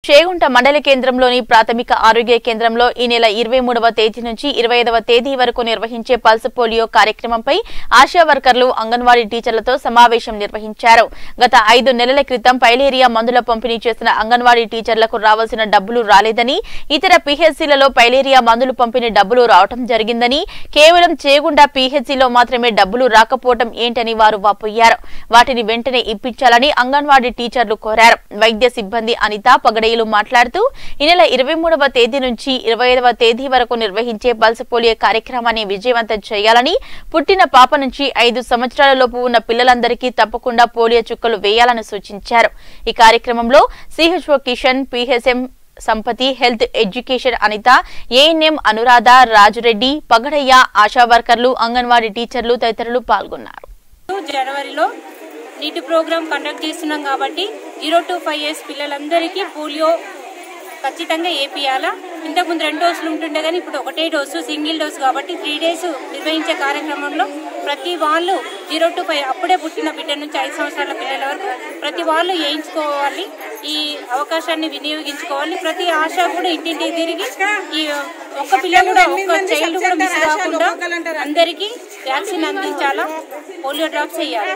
చేగుంట మండల కేంద్రంలోని ప్రాథమిక ఆరోగ్య కేంద్రంలో ఈ నెల ఇరవై మూడవ తేదీ నుంచి ఇరవై ఐదవ తేదీ వరకు నిర్వహించే పల్స్ పోలియో కార్యక్రమంపై ఆశా వర్కర్లు అంగన్వాడీ టీచర్లతో సమావేశం నిర్వహించారు గత ఐదు నెలల క్రితం పైలేరియా మందుల పంపిణీ చేసిన అంగన్వాడీ టీచర్లకు రావాల్సిన డబ్బులు రాలేదని ఇతర పీహెచ్సీలలో పైలేరియా మందులు పంపిణీ డబ్బులు రావటం జరిగిందని కేవలం చేగుండ పీహెచ్సీలో మాత్రమే డబ్బులు రాకపోవటం ఏంటని వారు వాపోయారు వాటిని వెంటనే ఇప్పించాలని అంగన్వాడీ టీచర్లు కోరారు వైద్య సిబ్బంది అనిత పగడేయులు మాట్లాడుతూ ఈ నెల ఇరవై మూడవ తేదీ నుంచి ఇరవై ఐదవ తేదీ వరకు నిర్వహించే పల్స్ పోలియో కార్యక్రమాన్ని విజయవంతం చేయాలని పుట్టిన పాప నుంచి ఐదు సంవత్సరాలలోపు ఉన్న పిల్లలందరికీ తప్పకుండా పోలియో చుక్కలు వేయాలని సూచించారు ఈ కార్యక్రమంలో CHO Kishan PHM Sampathi health education Anitha ANM Anuradha Rajureddy Pagadaiah ASHA వర్కర్లు అంగన్వాడీ టీచర్లు తదితరులు పాల్గొన్నారు జనవరిలో నీటి ప్రోగ్రాం కండక్ట్ చేస్తున్నాం కాబట్టి జీరో టు ఫైవ్ ఇయర్స్ పిల్లలందరికీ పోలియో ఖచ్చితంగా ఏపీయాలా ఇంతకుముందు రెండు డోసులు ఉంటుండే కానీ ఇప్పుడు ఒకటే డోసు సింగిల్ డోసు కాబట్టి త్రీ డేస్ నిర్వహించే కార్యక్రమంలో ప్రతి వాళ్ళు జీరో టు ఫైవ్ అప్పుడే పుట్టిన బిడ్డ నుంచి ఐదు సంవత్సరాల పిల్లల వరకు ప్రతి వాళ్ళు వేయించుకోవాలి ఈ అవకాశాన్ని వినియోగించుకోవాలి ప్రతి ఆశ కూడా ఇంటింటికి తిరిగి ఈ ఒక్క పిల్ల కూడా ఒక్క చైల్డ్ కూడా మిస్ కాకుండా అందరికీ వ్యాక్సిన్ అందించాలా పోలియో డ్రాప్స్ వేయాలి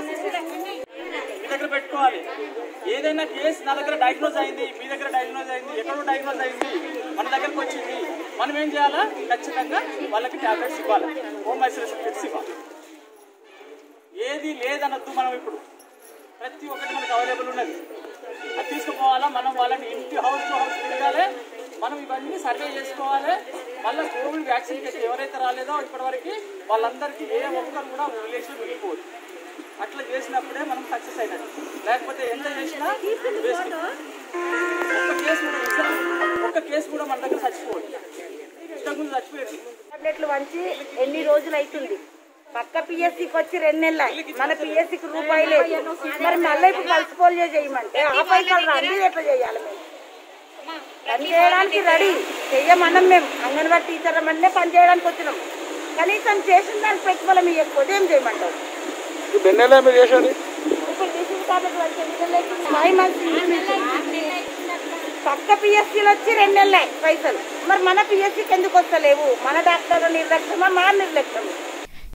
మీ దగ్గర పెట్టుకోవాలి ఏదైనా కేసు నా దగ్గర డయాగ్నోజ్ అయింది మీ దగ్గర డయాగ్నోజ్ అయింది ఎక్కడో డయాగ్నోజ్ అయింది మన దగ్గరకు వచ్చింది మనం ఏం చేయాలా ఖచ్చితంగా వాళ్ళకి టాబ్లెట్స్ ఇవ్వాలి హోమ్ ఐసోలేషన్ కిట్స్ ఇవ్వాలి ఏది లేదనొద్దు మనం ఇప్పుడు ప్రతి ఒక్కటి మనకు అవైలబుల్ ఉన్నది అది తీసుకుపోవాలా మనం వాళ్ళని ఇంటి హౌస్ టు హౌస్ తిరగాలి మనం ఇవన్నీ సర్వే చేసుకోవాలి మళ్ళీ కోవిడ్ వ్యాక్సిన్ అయితే ఎవరైతే రాలేదో ఇప్పటివరకు వాళ్ళందరికీ ఏ ఒక్కరు కూడా రిలేషన్ మిగిలిపోదు అట్లా చేసినప్పుడే మనం సక్సెస్ అయినట్టు లేకపోతే ఎంత చేసినా waste. ఒక్క కేసు కూడా ఇస్తాం. ఒక్క కేసు కూడా మన దగ్గర చచ్చిపోదు ఇంతకుముందు చచ్చిపోయింది టాబ్లెట్లు వంచి ఎన్ని రోజులు అవుతుంది పక్క పిఎస్సికి వచ్చి రెండు నెలలు అయ్యి. మన పిఎస్సికి రూపాయి లేదు మరి మళ్ళీ ఇప్పుడు పల్స్ పోలియో చేయమంటే ఆ పైసలు రండి ఎట్లా చేయాలి మేము పని చేయడానికి రెడీ చెయ్యమన్నాం మేము అంగన్వాడీ టీచర్ అంటే పని చేయడానికి వచ్చినాం కనీసం చేసిన దానికి ప్రతిఫలం ఇవ్వకపోతే ఏం చేయమంటావు ఎన్నెలా మీరు చేసేది ఇప్పుడు డిసీజ్ టాబ్లెట్ వంచి ఎన్ని నెలలు అవుతుంది? ఫైవ్ మంత్స్ పక్క పిఎస్సీలు వచ్చి రెండు నెలలే పైసలు మరి మన పిఎస్సీకి ఎందుకు వస్తలేవు మన డాక్టర్ నిర్లక్ష్యమా మా నిర్లక్ష్యమా